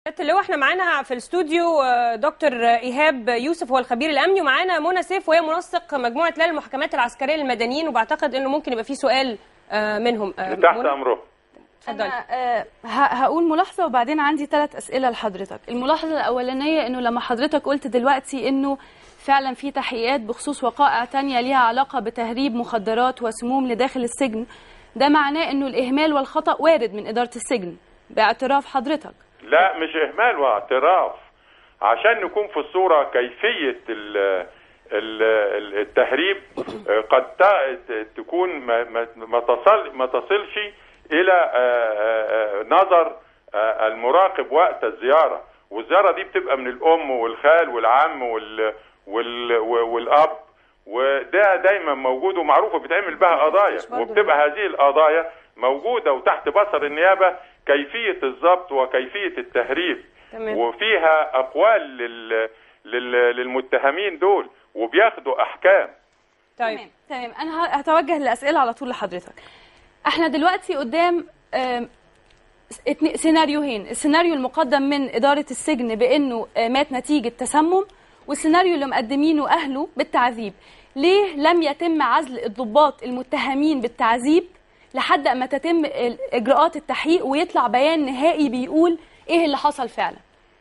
اللي احنا معانا في الاستوديو آه، دكتور ايهاب يوسف هو الخبير الامني ومعانا منى سيف وهي منسق مجموعه لجنه المحاكمات العسكريه للمدنيين وبعتقد انه ممكن يبقى في سؤال آه، منهم آه، تحت منى، امره اتفضلي أنا آه، ه- هقول ملاحظة وبعدين عندي ثلاث أسئلة لحضرتك الملاحظة الأولانية إنه لما حضرتك قلت دلوقتي إنه فعلا في تحقيقات بخصوص وقائع تانية ليها علاقة بتهريب مخدرات وسموم لداخل السجن ده معناه إنه الإهمال والخطأ وارد من إدارة السجن باعتراف حضرتك لا مش اهمال واعتراف عشان نكون في الصوره كيفيه ال ال ال- التهريب آه، قد ت- تكون ما, ما, ما تصل ما تصلش الى آه، آه، آه، نظر آه، المراقب وقت الزياره والزياره دي بتبقى من الام والخال والعم وال وال والاب وده دايما موجود ومعروف وبيتعمل بها قضايا برضه وبتبقى هذه القضايا موجوده وتحت بصر النيابه كيفيه الضبط وكيفيه التهريب تمام. وفيها اقوال لل... لل... للمتهمين دول وبياخدوا احكام طيب تمام تمام أنا ه- هتوجه الأسئلة على طول لحضرتك احنا دلوقتي قدام آم، اتني- سيناريوهين السيناريو المقدم من إدارة السجن بأنه آه، مات نتيجة تسمم والسيناريو اللي مقدمينه أهله بالتعذيب ليه لم يتم عزل الضباط المتهمين بالتعذيب لحد ما تتم ال- إجراءات التحقيق ويطلع بيان نهائي بيقول إيه اللي حصل فعلا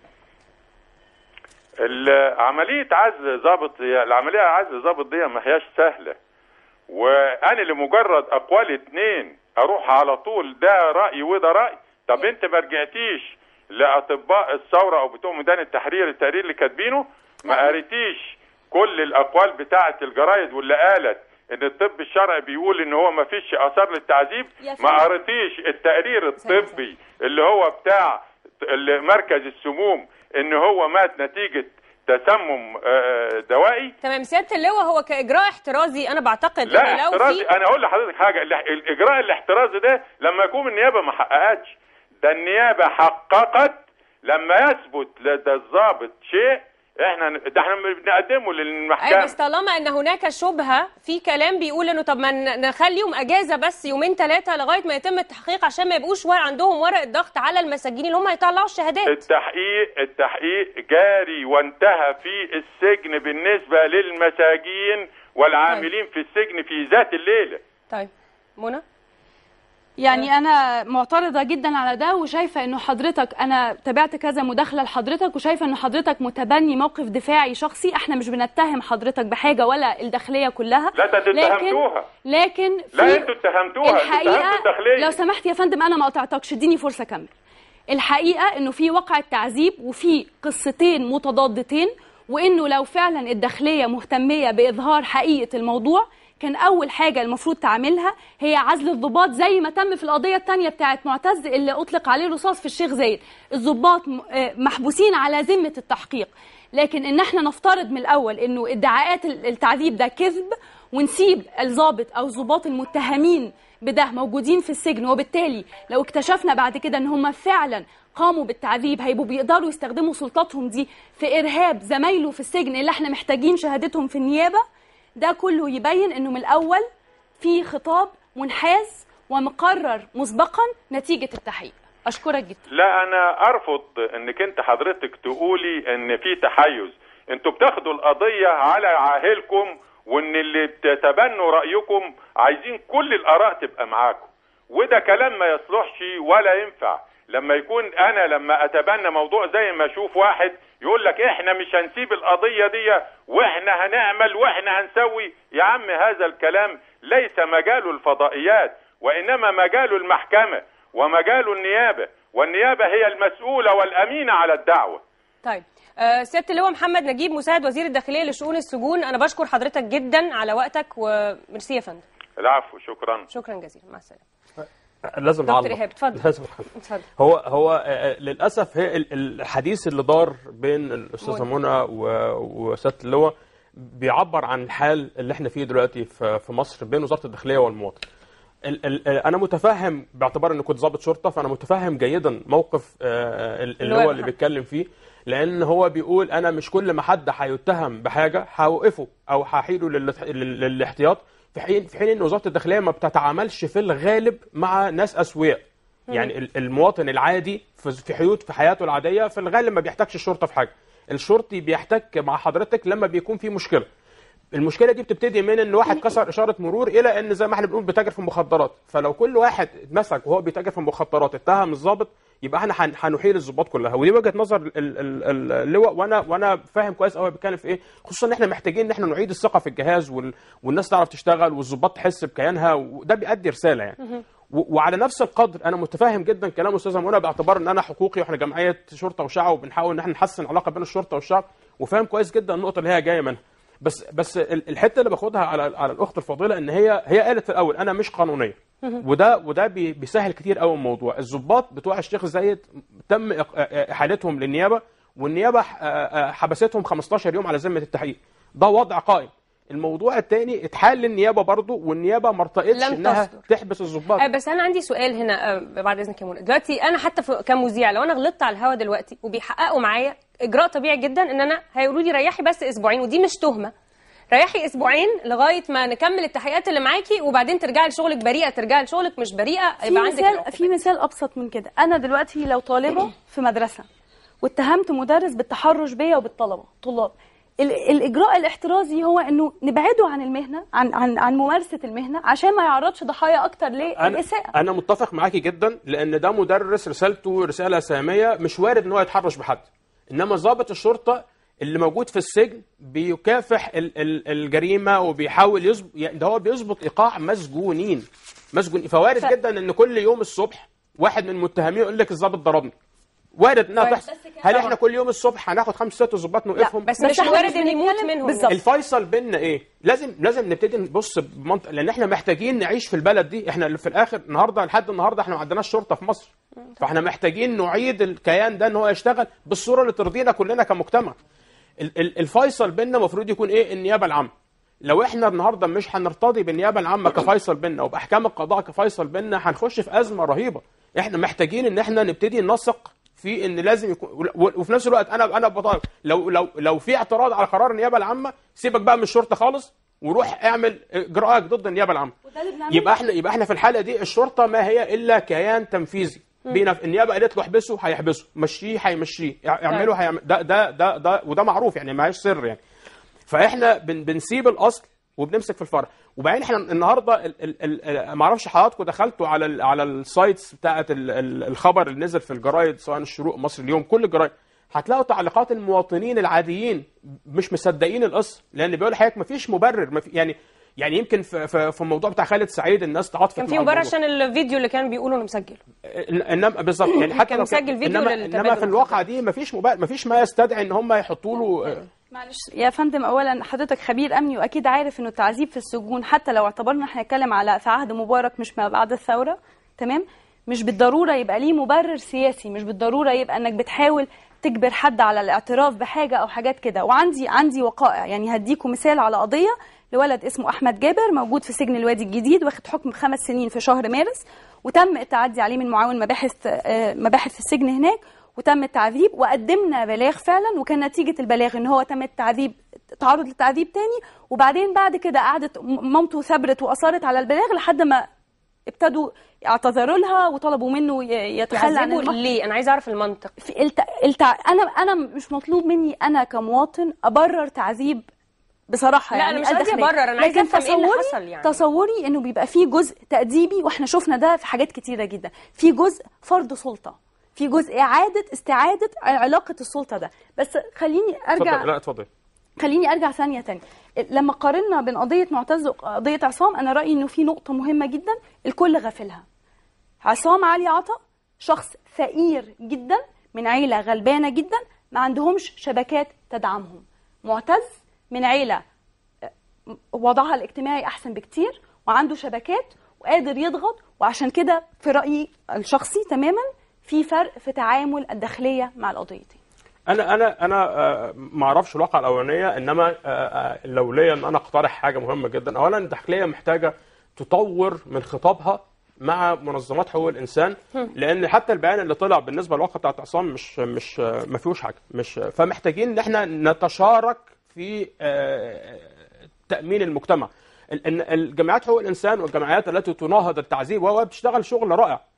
ال- عمليه عزل ضابط العمليه عزل ضابط دي ما هياش سهله وانا لمجرد اقوال اتنين اروح على طول ده راي وده راي طب انت ما رجعتيش لاطباء الثوره او بتوع ميدان التحرير التقرير اللي كاتبينه ما قريتيش كل الاقوال بتاعه الجرايد واللي قالت ان الطب الشرعي بيقول ان هو ما فيش اثار للتعذيب يا ما فندم. قريتيش التقرير الطبي اللي هو بتاع ال- مركز السموم ان هو مات نتيجه تسمم آه، دوائي تمام سياده اللواء هو كاجراء احترازي انا بعتقد لا إن لو احترازي في انا اقول لحضرتك حاجه الاح- الاجراء الاحترازي ده لما يكون النيابه ما حققتش ده النيابه حققت لما يثبت لدى الضابط شيء احنا ده احنا بنقدمه ايوه للمحكمه بس طالما ان هناك شبهه في كلام بيقول انه طب ما ن- نخليهم اجازه بس يومين ثلاثه لغايه ما يتم التحقيق عشان ما يبقوش ور- عندهم ورقه ضغط على المساجين اللي هم هيطلعوا الشهادات التحقيق التحقيق جاري وانتهى في السجن بالنسبه للمساجين والعاملين في السجن في ذات الليله طيب منى يعني انا معترضه جدا على ده وشايفه انه حضرتك انا تابعت كذا مداخله لحضرتك وشايفه انه حضرتك متبني موقف دفاعي شخصي احنا مش بنتهم حضرتك بحاجه ولا الداخليه كلها لا ده انتوا اتهمتوها لكن في لا انتوا اتهمتوها انتوا اتهمتوا الحقيقه الداخليه لو سمحت يا فندم انا ما قطعتكش اديني فرصه اكمل الحقيقه انه في وقع تعذيب وفي قصتين متضادتين وانه لو فعلا الداخليه مهتميه باظهار حقيقه الموضوع كان اول حاجه المفروض تعملها هي عزل الضباط زي ما تم في القضيه الثانيه بتاعت معتز اللي اطلق عليه رصاص في الشيخ زايد الضباط م- آه، محبوسين على ذمه التحقيق لكن ان احنا نفترض من الاول انه ادعاءات ال- التعذيب ده كذب ونسيب الضابط او الضباط المتهمين بده موجودين في السجن وبالتالي لو اكتشفنا بعد كده ان هم فعلا قاموا بالتعذيب هيبقوا بيقدروا يستخدموا سلطاتهم دي في ارهاب زمايله في السجن اللي احنا محتاجين شهادتهم في النيابه ده كله يبين انه من الاول في خطاب منحاز ومقرر مسبقا نتيجه التحقيق اشكرك جدا لا انا ارفض انك انت حضرتك تقولي ان في تحيز انتوا بتاخدوا القضية على عاهلكم وان اللي بتتبنوا رأيكم عايزين كل الاراء تبقى معاكم وده كلام ما يصلحش ولا ينفع لما يكون انا لما اتبنى موضوع زي ما اشوف واحد يقول لك احنا مش هنسيب القضية دي واحنا هنعمل واحنا هنسوي يا عم هذا الكلام ليس مجاله الفضائيات وانما مجاله المحكمة ومجاله النيابة والنيابة هي المسؤولة والأمينة على الدعوة طيب آه، سياده اللواء محمد نجيب مساعد وزير الداخليه لشؤون السجون انا بشكر حضرتك جدا على وقتك وميرسي يا فندم العفو شكرا شكرا جزيلا مع السلامه لازم دكتور أعلق. إيهاب، اتفضل. لازم أعلق. اتفضل هو هو آه، للاسف هي ال- الحديث اللي دار بين الاستاذه منى. منى و- وسياده اللواء بيعبر عن الحال اللي احنا فيه دلوقتي في في مصر بين وزاره الداخليه والمواطن. ال ال انا متفهم باعتبار اني كنت ضابط شرطه فانا متفهم جيدا موقف آه، ال- اللي هو اللي محمد. بيتكلم فيه لان هو بيقول انا مش كل ما حد هيتهم بحاجه هوقفه او هحيله لل- لل- للاحتياط في حين في حين ان وزاره الداخليه ما بتتعاملش في الغالب مع ناس اسوياء يعني ال- المواطن العادي في في حيوت في حياته العاديه في الغالب ما بيحتاجش الشرطه في حاجه الشرطي بيحتك مع حضرتك لما بيكون في مشكله المشكله دي بتبتدي من ان واحد كسر اشاره مرور الى ان زي ما احنا بنقول بيتاجر في المخدرات فلو كل واحد اتمسك وهو بيتاجر في المخدرات اتهم الضابط يبقى احنا هن- هنحيل الضباط كلها ودي وجهه نظر ال- ال- ال- اللواء وانا وانا فاهم كويس قوي بيتكلم في ايه خصوصا ان احنا محتاجين ان احنا نعيد الثقه في الجهاز وال... والناس تعرف تشتغل والضباط تحس بكيانها وده بيؤدي رساله يعني و- وعلى نفس القدر انا متفاهم جدا كلام استاذه منى باعتبار ان انا حقوقي واحنا جمعيه شرطه وشعب وبنحاول ان احنا نحسن العلاقه بين الشرطه والشعب وفاهم كويس جدا النقطه اللي هي جايه منها بس بس ال- الحته اللي باخدها على على الاخت الفاضله ان هي هي قالت في الاول انا مش قانونيه وده وده بي- بيسهل كتير قوي الموضوع الضباط بتوع الشيخ زايد تم إق- احالتهم للنيابه والنيابه ح- حبستهم 15 يوم على ذمه التحقيق ده وضع قائم الموضوع الثاني اتحال للنيابه برضه والنيابه ما ارتقتش لم انها تصدر. تحبس الضباط آه، بس انا عندي سؤال هنا آه، بعد اذنك يا منى دلوقتي انا حتى في- كمذيع لو انا غلطت على الهوا دلوقتي وبيحققوا معايا اجراء طبيعي جدا ان انا هيقولوا لي ريحي بس اسبوعين ودي مش تهمه ريحي اسبوعين لغايه ما نكمل التحقيقات اللي معاكي وبعدين ترجعي لشغلك بريئه ترجعي لشغلك مش بريئه في يبقى عندك مثال العقوبة. في مثال ابسط من كده انا دلوقتي لو طالبه في مدرسه واتهمت مدرس بالتحرش بيا وبالطلبه طلاب ال- الاجراء الاحترازي هو انه نبعده عن المهنه عن عن عن ممارسه المهنه عشان ما يعرضش ضحايا اكتر انا للاساءه انا متفق معاكي جدا لان ده مدرس رسالته رساله ساميه مش وارد ان هو يتحرش بحد انما ضابط الشرطه اللي موجود في السجن بيكافح ال- ال- الجريمه وبيحاول يظبط يعني ده هو بيظبط ايقاع مسجونين مسجون فوارد ف- جدا ان كل يوم الصبح واحد من المتهمين يقول لك الضابط ضربني وارد انها وارد. تحصل هل احنا كل يوم الصبح هناخد خمسة ست ضباط نوقفهم بس, بس مش احنا وارد مش ان يموت بنتكلم- منهم بالظبط. الفيصل بيننا ايه لازم لازم نبتدي نبص بمنطق لان احنا محتاجين نعيش في البلد دي احنا اللي في الاخر النهارده لحد النهارده احنا ما عندناش شرطه في مصر فاحنا محتاجين نعيد الكيان ده ان هو يشتغل بالصوره اللي ترضينا كلنا كمجتمع ال- ال- الفيصل بيننا المفروض يكون ايه النيابه العامه لو احنا النهارده مش هنرتضي بالنيابه العامه كفيصل بيننا وباحكام القضاء كفيصل بيننا هنخش في ازمه رهيبه احنا محتاجين ان احنا نبتدي نثق في ان لازم يكون و- وفي نفس الوقت انا انا بطالب لو لو لو في اعتراض على قرار النيابه العامه سيبك بقى من الشرطه خالص وروح اعمل اجراءات ضد النيابه العامه وده اللي بنعمله. يبقى احنا يبقى احنا في الحاله دي الشرطه ما هي الا كيان تنفيذي بينا النيابه قالت له احبسه هيحبسه مشيه هيمشيه اعمله هيعمل ده ده ده ده وده معروف يعني ما هيش سر يعني فاحنا بن بنسيب الاصل وبنمسك في الفرع وبعدين احنا النهارده ال- ال- ال- ما اعرفش حضراتكم دخلتوا على ال على السايتس بتاعه ال- ال- الخبر اللي نزل في الجرايد سواء الشروق مصر اليوم كل الجرايد هتلاقوا تعليقات المواطنين العاديين مش مصدقين القصه لان بيقول لحضرتك ما فيش مبرر ما في يعني يعني يمكن في, في, في الموضوع بتاع خالد سعيد الناس تعاطفت كان في مع مبرر الموضوع. عشان الفيديو اللي كان بيقولوا انه مسجله إن- انما بالظبط يعني حتى كان لو مسجل فيديو انما للتبادل انما في الواقع دي ما فيش مبرر ما فيش ما يستدعي ان هم يحطوا له معلش يا فندم اولا حضرتك خبير امني واكيد عارف انه التعذيب في السجون حتى لو اعتبرنا احنا نتكلم على في عهد مبارك مش ما بعد الثوره تمام مش بالضروره يبقى ليه مبرر سياسي مش بالضروره يبقى انك بتحاول تجبر حد على الاعتراف بحاجه او حاجات كده وعندي عندي وقائع يعني هديكم مثال على قضيه لولد اسمه احمد جابر موجود في سجن الوادي الجديد واخد حكم خمس سنين في شهر مارس وتم التعدي عليه من معاون مباحث آه، مباحث في السجن هناك وتم التعذيب وقدمنا بلاغ فعلا وكان نتيجه البلاغ ان هو تم التعذيب تعرض للتعذيب تاني وبعدين بعد كده قعدت م- مامته ثبرت واصرت على البلاغ لحد ما ابتدوا اعتذروا لها وطلبوا منه ي- يتخلى عن يعذبوا المح... ليه انا عايزه اعرف المنطق في الت... التع... انا انا مش مطلوب مني انا كمواطن ابرر تعذيب بصراحه لا، يعني أنا مش قصدي الداخلية. أبرر، أنا عايزة لكن أفهم إيه اللي تصوري- حصل يعني. تصوري انه بيبقى فيه جزء تأديبي واحنا شفنا ده في حاجات كتيره جدا في جزء فرض سلطه في جزء اعاده استعاده علاقه السلطه ده بس خليني ارجع اتفضل لا اتفضل خليني ارجع ثانيه تانية لما قارنا بين قضيه معتز وقضيه عصام انا رايي انه في نقطه مهمه جدا الكل غافلها عصام علي عطا شخص فقير جدا من عيله غلبانه جدا ما عندهمش شبكات تدعمهم معتز من عيله آه، وضعها الاجتماعي احسن بكتير وعنده شبكات وقادر يضغط وعشان كده في رايي الشخصي تماما في فرق في تعامل الداخليه مع القضيتين انا انا انا آه، ما اعرفش الواقعه الاولانيه انما آه، آه، لو ليا ان انا اقترح حاجه مهمه جدا اولا الداخليه محتاجه تطور من خطابها مع منظمات حقوق الانسان لان حتى البيان اللي طلع بالنسبه للواقعه بتاعت عصام مش مش آه، ما فيهوش حاجه مش فمحتاجين ان احنا نتشارك في آه، تامين المجتمع ال- إن الجمعيات حقوق الانسان والجمعيات التي تناهض التعذيب وهو بتشتغل شغل رائع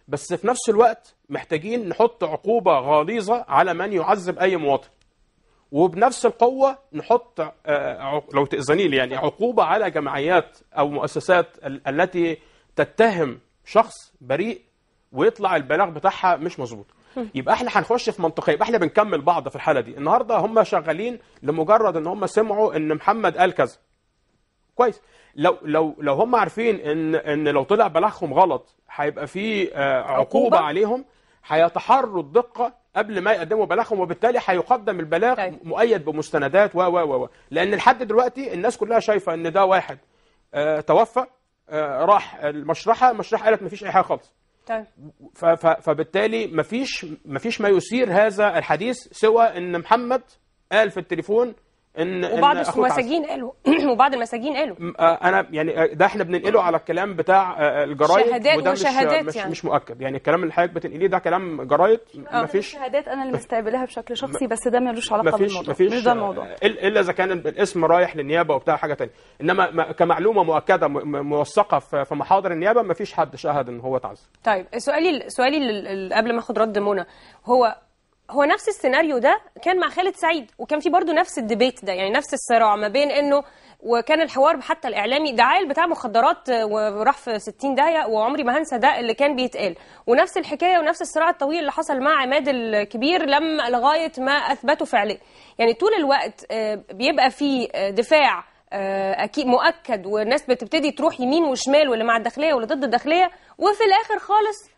بس في نفس الوقت محتاجين نحط عقوبه غليظه على من يعذب اي مواطن وبنفس القوه نحط آه، عق- لو تاذني لي يعني عقوبه على جمعيات او مؤسسات ال- التي تتهم شخص بريء ويطلع البلاغ بتاعها مش مظبوط يبقى احنا هنخش في منطقيه يبقى احنا بنكمل بعض في الحاله دي النهارده هم شغالين لمجرد ان هم سمعوا ان محمد قال كذا كويس لو لو لو هم عارفين ان ان لو طلع بلاغهم غلط هيبقى في آه، عقوبه عقوبة؟ عليهم هيتحروا الدقه قبل ما يقدموا بلاغهم وبالتالي هيقدم البلاغ طيب. مؤيد بمستندات و و و و. لان لحد دلوقتي الناس كلها شايفه ان ده واحد آه، توفى آه، راح المشرحه المشرحه قالت مفيش اي حاجه خالص طيب ف- ف- فبالتالي مفيش مفيش ما يثير هذا الحديث سوى ان محمد قال في التليفون ان وبعض إن أخوك عزل. المساجين قالوا وبعض المساجين قالوا م- آه، انا يعني آه، ده احنا بننقله على الكلام بتاع آه، الجرايد شهادات وده مش وشهادات مش, يعني. مش مؤكد يعني الكلام اللي حضرتك بتنقليه ده كلام جرايد آه. مفيش شهادات انا اللي مستقبلها بشكل شخصي بس ده ملوش علاقه مفيش بالموضوع مفيش مش ده الموضوع آه، إلا- الا اذا كان الاسم رايح للنيابه وبتاع حاجه تانية انما ما- كمعلومه مؤكده م- م- موثقه في في محاضر النيابه مفيش حد شهد ان هو اتعذب طيب سؤالي سؤالي لل- ال- قبل ما اخد رد منى هو هو نفس السيناريو ده كان مع خالد سعيد وكان في برضه نفس الديبيت ده يعني نفس الصراع ما بين انه وكان الحوار حتى الاعلامي ده عيل بتاع مخدرات آه، وراح في 60 داهيه وعمري ما هنسى ده اللي كان بيتقال ونفس الحكايه ونفس الصراع الطويل اللي حصل مع عماد الكبير لما لغايه ما اثبتوا فعليا يعني طول الوقت آه، بيبقى في آه، دفاع آه، اكيد مؤكد والناس بتبتدي تروح يمين وشمال واللي مع الداخليه واللي ضد الداخليه وفي الاخر خالص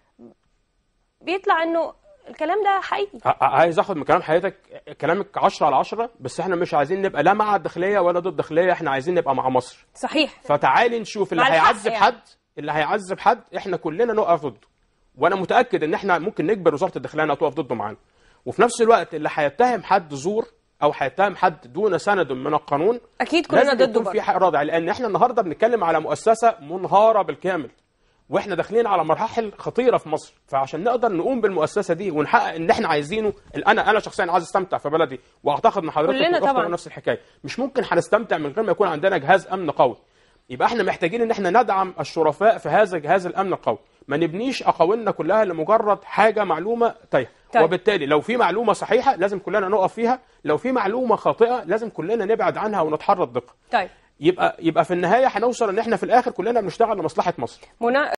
بيطلع انه الكلام ده حقيقي ع- عايز اخد من كلام حضرتك كلامك 10 على 10 بس احنا مش عايزين نبقى لا مع الداخليه ولا ضد الداخليه احنا عايزين نبقى مع مصر صحيح فتعالي نشوف اللي مع الحق هيعذب يعني. حد اللي هيعذب حد احنا كلنا نقف ضده وانا متاكد ان احنا ممكن نجبر وزاره الداخليه انها تقف ضده معانا وفي نفس الوقت اللي هيتهم حد زور او هيتهم حد دون سند من القانون اكيد كلنا لازم ضده يكون برضه في حق رادع لان احنا النهارده بنتكلم على مؤسسه منهاره بالكامل واحنا داخلين على مراحل خطيره في مصر فعشان نقدر نقوم بالمؤسسه دي ونحقق اللي احنا عايزينه انا انا شخصيا عايز استمتع في بلدي واعتقد ان حضرتك كلنا والأخت طبعاً. نفس الحكايه مش ممكن هنستمتع من غير ما يكون عندنا جهاز امن قوي يبقى احنا محتاجين ان احنا ندعم الشرفاء في هذا جهاز الامن القوي ما نبنيش اقاويلنا كلها لمجرد حاجه معلومه تايهه طيب. وبالتالي لو في معلومه صحيحه لازم كلنا نقف فيها لو في معلومه خاطئه لازم كلنا نبعد عنها ونتحرى الدقه طيب يبقى يبقى في النهايه هنوصل ان احنا في الاخر كلنا بنشتغل لمصلحه مصر منى